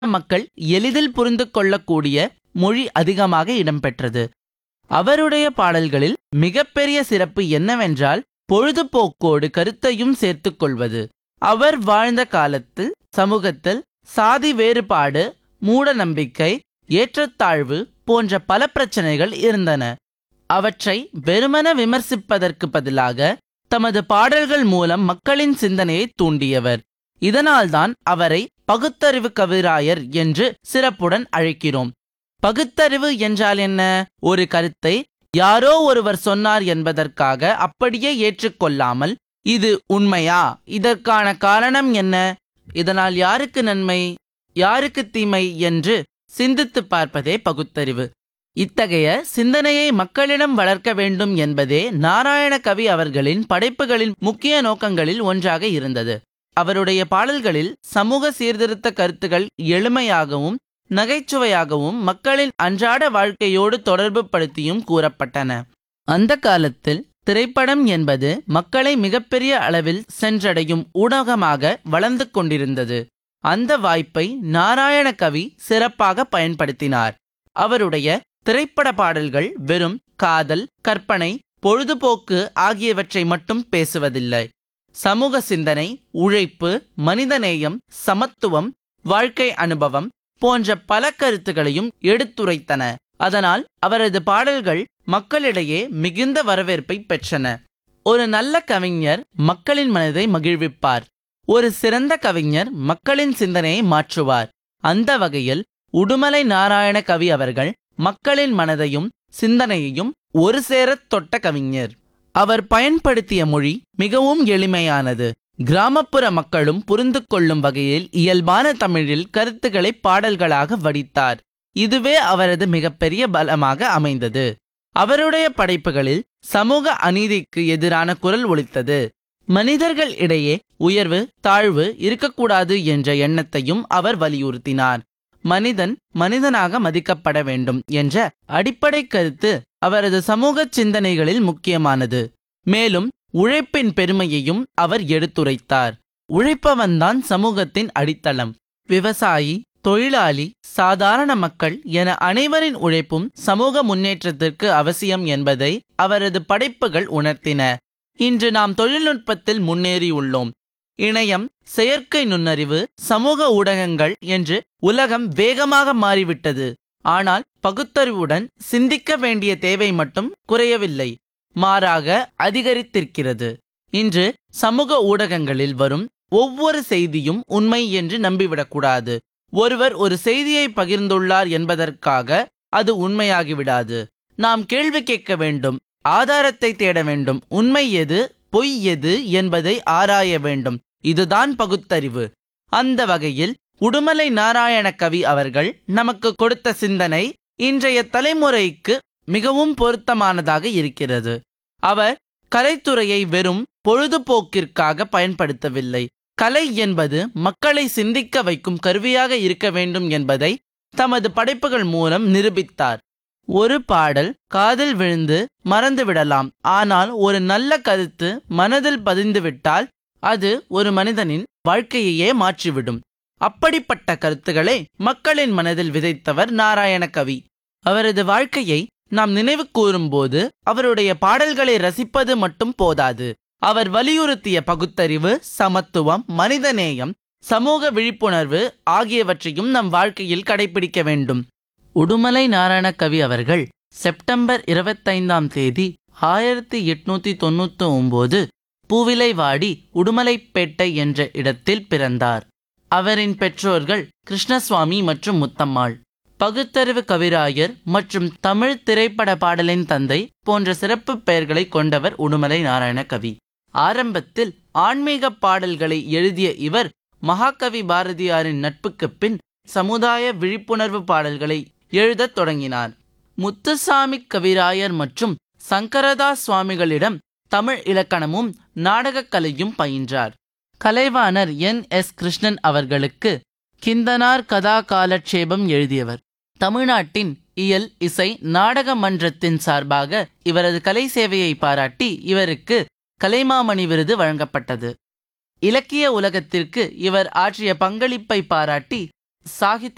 மக்கள் எளிதில் புரிந்து கொள்ளக்கூடிய மொழி அதிகமாக இடம்பெற்றது அவருடைய பாடல்களில் மிகப்பெரிய சிறப்பு என்னவென்றால் பொழுதுபோக்கோடு கருத்தையும் சேர்த்துக் கொள்வது அவர் வாழ்ந்த காலத்தில் சமூகத்தில் சாதி வேறுபாடு மூட நம்பிக்கை ஏற்றத்தாழ்வு போன்ற பல பிரச்சனைகள் இருந்தன அவற்றை வெறுமன விமர்சிப்பதற்கு பதிலாக தமது பாடல்கள் மூலம் மக்களின் சிந்தனையை தூண்டியவர் இதனால்தான் அவரை பகுத்தறிவு கவிராயர் என்று சிறப்புடன் அழைக்கிறோம் பகுத்தறிவு என்றால் என்ன ஒரு கருத்தை யாரோ ஒருவர் சொன்னார் என்பதற்காக அப்படியே ஏற்றுக்கொள்ளாமல் இது உண்மையா இதற்கான காரணம் என்ன இதனால் யாருக்கு நன்மை யாருக்கு தீமை என்று சிந்தித்துப் பார்ப்பதே பகுத்தறிவு இத்தகைய சிந்தனையை மக்களிடம் வளர்க்க வேண்டும் என்பதே நாராயண கவி அவர்களின் படைப்புகளின் முக்கிய நோக்கங்களில் ஒன்றாக இருந்தது அவருடைய பாடல்களில் சமூக சீர்திருத்த கருத்துகள் எளிமையாகவும் நகைச்சுவையாகவும் மக்களின் அன்றாட வாழ்க்கையோடு தொடர்பு படுத்தியும் கூறப்பட்டன அந்த காலத்தில் திரைப்படம் என்பது மக்களை மிகப்பெரிய அளவில் சென்றடையும் ஊடகமாக வளர்ந்து கொண்டிருந்தது அந்த வாய்ப்பை நாராயண கவி சிறப்பாக பயன்படுத்தினார் அவருடைய திரைப்பட பாடல்கள் வெறும் காதல் கற்பனை பொழுதுபோக்கு ஆகியவற்றை மட்டும் பேசுவதில்லை சமூக சிந்தனை உழைப்பு மனிதநேயம் சமத்துவம் வாழ்க்கை அனுபவம் போன்ற பல கருத்துகளையும் எடுத்துரைத்தன அதனால் அவரது பாடல்கள் மக்களிடையே மிகுந்த வரவேற்பை பெற்றன ஒரு நல்ல கவிஞர் மக்களின் மனதை மகிழ்விப்பார் ஒரு சிறந்த கவிஞர் மக்களின் சிந்தனையை மாற்றுவார் அந்த வகையில் உடுமலை நாராயண கவி அவர்கள் மக்களின் மனதையும் சிந்தனையையும் ஒரு சேரத் தொட்ட கவிஞர் அவர் பயன்படுத்திய மொழி மிகவும் எளிமையானது கிராமப்புற மக்களும் புரிந்து கொள்ளும் வகையில் இயல்பான தமிழில் கருத்துக்களை பாடல்களாக வடித்தார் இதுவே அவரது மிகப்பெரிய பலமாக அமைந்தது அவருடைய படைப்புகளில் சமூக அநீதிக்கு எதிரான குரல் ஒலித்தது மனிதர்கள் இடையே உயர்வு தாழ்வு இருக்கக்கூடாது என்ற எண்ணத்தையும் அவர் வலியுறுத்தினார் மனிதன் மனிதனாக மதிக்கப்பட வேண்டும் என்ற அடிப்படை கருத்து அவரது சமூக சிந்தனைகளில் முக்கியமானது மேலும் உழைப்பின் பெருமையையும் அவர் எடுத்துரைத்தார் உழைப்பவன்தான் சமூகத்தின் அடித்தளம் விவசாயி தொழிலாளி சாதாரண மக்கள் என அனைவரின் உழைப்பும் சமூக முன்னேற்றத்திற்கு அவசியம் என்பதை அவரது படைப்புகள் உணர்த்தின இன்று நாம் தொழில்நுட்பத்தில் முன்னேறியுள்ளோம் இணையம் செயற்கை நுண்ணறிவு சமூக ஊடகங்கள் என்று உலகம் வேகமாக மாறிவிட்டது ஆனால் பகுத்தறிவுடன் சிந்திக்க வேண்டிய தேவை மட்டும் குறையவில்லை மாறாக அதிகரித்திருக்கிறது இன்று சமூக ஊடகங்களில் வரும் ஒவ்வொரு செய்தியும் உண்மை என்று நம்பிவிடக்கூடாது ஒருவர் ஒரு செய்தியை பகிர்ந்துள்ளார் என்பதற்காக அது உண்மையாகிவிடாது நாம் கேள்வி கேட்க வேண்டும் ஆதாரத்தை தேட வேண்டும் உண்மை எது பொய் எது என்பதை ஆராய வேண்டும் இதுதான் பகுத்தறிவு அந்த வகையில் உடுமலை நாராயண கவி அவர்கள் நமக்கு கொடுத்த சிந்தனை இன்றைய தலைமுறைக்கு மிகவும் பொருத்தமானதாக இருக்கிறது அவர் கலைத்துறையை வெறும் பொழுதுபோக்கிற்காக பயன்படுத்தவில்லை கலை என்பது மக்களை சிந்திக்க வைக்கும் கருவியாக இருக்க வேண்டும் என்பதை தமது படைப்புகள் மூலம் நிரூபித்தார் ஒரு பாடல் காதில் விழுந்து மறந்து விடலாம் ஆனால் ஒரு நல்ல கருத்து மனதில் பதிந்துவிட்டால் அது ஒரு மனிதனின் வாழ்க்கையையே மாற்றிவிடும் அப்படிப்பட்ட கருத்துக்களை மக்களின் மனதில் விதைத்தவர் நாராயண கவி அவரது வாழ்க்கையை நாம் நினைவு கூறும்போது அவருடைய பாடல்களை ரசிப்பது மட்டும் போதாது அவர் வலியுறுத்திய பகுத்தறிவு சமத்துவம் மனிதநேயம் சமூக விழிப்புணர்வு ஆகியவற்றையும் நம் வாழ்க்கையில் கடைபிடிக்க வேண்டும் உடுமலை நாராயண கவி அவர்கள் செப்டம்பர் இருபத்தைந்தாம் தேதி ஆயிரத்தி எட்நூத்தி தொண்ணூத்தி ஒன்பது பூவிலைவாடி உடுமலைப்பேட்டை என்ற இடத்தில் பிறந்தார் அவரின் பெற்றோர்கள் கிருஷ்ணசுவாமி மற்றும் முத்தம்மாள் பகுத்தறிவு கவிராயர் மற்றும் தமிழ் திரைப்பட பாடலின் தந்தை போன்ற சிறப்பு பெயர்களை கொண்டவர் உடுமலை நாராயண கவி ஆரம்பத்தில் ஆன்மீக பாடல்களை எழுதிய இவர் மகாகவி பாரதியாரின் நட்புக்குப் பின் சமுதாய விழிப்புணர்வு பாடல்களை எழுதத் தொடங்கினார் முத்துசாமி கவிராயர் மற்றும் சங்கரதாஸ் சுவாமிகளிடம் தமிழ் இலக்கணமும் நாடகக் கலையும் பயின்றார் கலைவாணர் என் எஸ் கிருஷ்ணன் அவர்களுக்கு கிந்தனார் கதா காலட்சேபம் எழுதியவர் தமிழ்நாட்டின் இயல் இசை நாடக மன்றத்தின் சார்பாக இவரது கலை சேவையை பாராட்டி இவருக்கு கலைமாமணி விருது வழங்கப்பட்டது இலக்கிய உலகத்திற்கு இவர் ஆற்றிய பங்களிப்பை பாராட்டி சாகித்ய